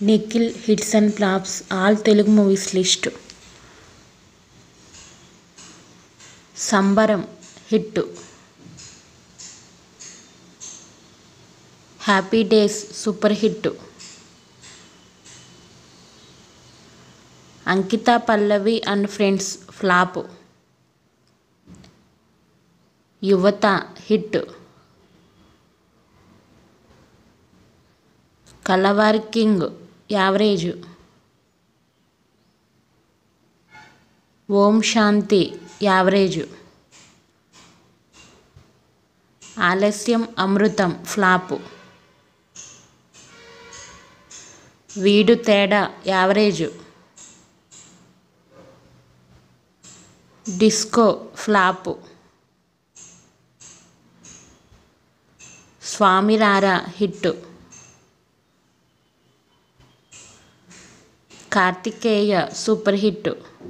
Nikhil hits and flops all Telugu movies list Sambaram hit happy days super hit Ankitha Pallavi and friends flop Yuvatha hit Kalavari king average Om Shanti average Aalasyam Amrutham flop Veedu Theda average disco flop Swamiraara hit Karthikeya super hit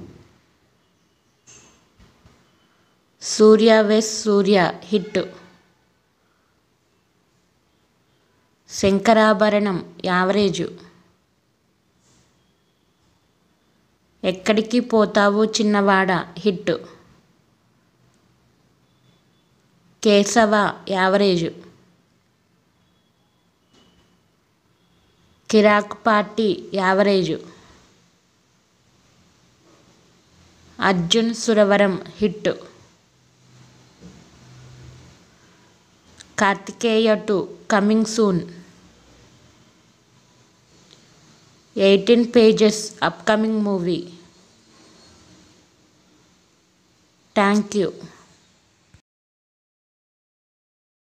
Surya vs Surya hit Shankarabharanam average Ekkadiki Pothavu Chinnavada hit Keshava average Kirrak party average Arjun Suravaram hit Karthikeya two coming soon eighteen pages upcoming movie thank you